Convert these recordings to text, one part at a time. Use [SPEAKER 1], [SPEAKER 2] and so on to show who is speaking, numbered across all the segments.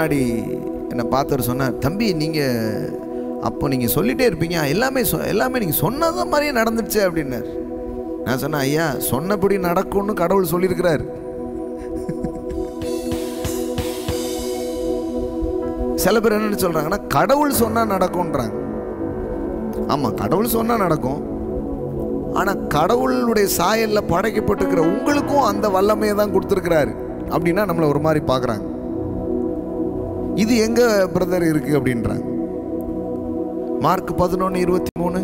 [SPEAKER 1] முன்னாடி என்னை பார்த்தவர் சொன்னார் தம்பி நீங்கள் அப்போ நீங்கள் சொல்லிட்டே இருப்பீங்க எல்லாமே சொ எல்லாமே நீங்கள் சொன்னது மாதிரியே நடந்துடுச்சு அப்படின்னார் நான் சொன்னேன் ஐயா சொன்னபடி நடக்கும்னு கடவுள் சொல்லியிருக்கிறார் சில பேர் என்ன சொல்கிறாங்கன்னா கடவுள் சொன்னால் நடக்கும்ன்றாங்க ஆமாம் கடவுள் சொன்னால் நடக்கும் ஆனால் கடவுளுடைய சாயலில் படைக்கப்பட்டிருக்கிற உங்களுக்கும் அந்த வல்லமையை தான் கொடுத்துருக்கிறாரு அப்படின்னா நம்மளை ஒரு மாதிரி பார்க்குறாங்க இது எங்க பிரதர் இருக்கு அப்படின்றாங்க மார்க் பதினொன்று இருபத்தி மூணு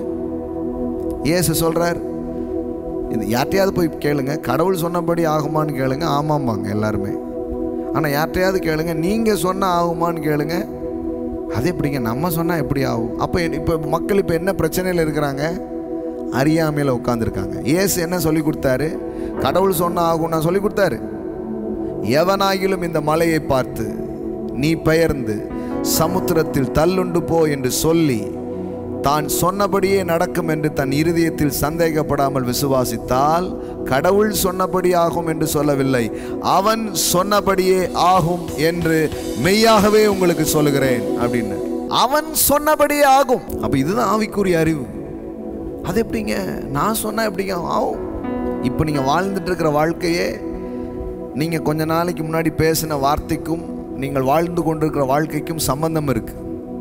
[SPEAKER 1] ஏசு சொல்றார் இது யார்ட்டையாவது போய் கேளுங்க கடவுள் சொன்னபடி ஆகுமான்னு கேளுங்க ஆமாம்பாங்க எல்லாருமே ஆனால் யார்ட்டையாவது கேளுங்க நீங்கள் சொன்னால் ஆகுமான்னு கேளுங்க அது எப்படிங்க நம்ம சொன்னால் எப்படி ஆகும் அப்போ இப்போ மக்கள் இப்போ என்ன பிரச்சனையில் இருக்கிறாங்க அறியாமையில் உட்காந்துருக்காங்க ஏசு என்ன சொல்லி கொடுத்தாரு கடவுள் சொன்னால் ஆகும்னா சொல்லி கொடுத்தாரு எவனாகிலும் இந்த மலையை பார்த்து நீ பெயர்ந்து சமுத்திரத்தில் தள்ளுண்டு போ என்று சொல்லி தான் சொன்னபடியே நடக்கும் என்று தன் இருதயத்தில் சந்தேகப்படாமல் விசுவாசித்தால் கடவுள் சொன்னபடி ஆகும் என்று சொல்லவில்லை அவன் சொன்னபடியே ஆகும் என்று மெய்யாகவே உங்களுக்கு சொல்லுகிறேன் அப்படின்னு அவன் சொன்னபடியே ஆகும் அப்ப இதுதான் ஆவிக்குரிய அறிவு அது எப்படிங்க நான் சொன்னா எப்படிங்க ஆகும் இப்போ நீங்க வாழ்ந்துட்டு இருக்கிற வாழ்க்கையே நீங்கள் கொஞ்ச நாளைக்கு முன்னாடி பேசின வார்த்தைக்கும் நீங்கள் வாழ்ந்து கொண்டிருக்கிற வாழ்க்கைக்கும் சம்பந்தம் இருக்கு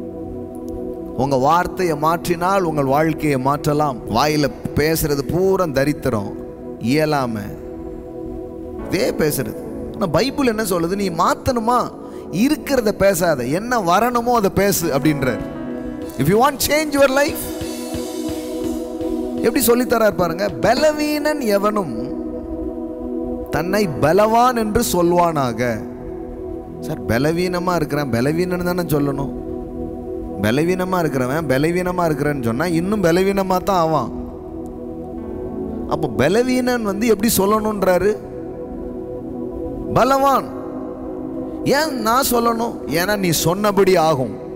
[SPEAKER 1] உங்கள் வார்த்தையை மாற்றினால் உங்கள் வாழ்க்கையை மாற்றலாம் வாயில் பேசுறது பூரா தரித்திரம் இயலாம இதே பேசுறது ஆனால் பைபிள் என்ன சொல்லுது நீ மாற்றணுமா இருக்கிறத பேசாத என்ன வரணுமோ அதை பேசு அப்படின்றார் if you want change your life எப்படி சொல்லித்தரார் பாருங்க பலவீனன் எவனும் தன்னை பலவான் என்று சொல்வானாக சார் பலவீனமாக இருக்கிறேன் பலவீனன் தானே சொல்லணும் பலவீனமாக இருக்கிறவன் பலவீனமாக இருக்கிறேன்னு சொன்னால் இன்னும் பலவீனமாக தான் ஆவான் அப்போ பலவீனன் வந்து எப்படி சொல்லணுன்றாரு பலவான் ஏன் நான் சொல்லணும் ஏன்னா நீ சொன்னபடி ஆகும்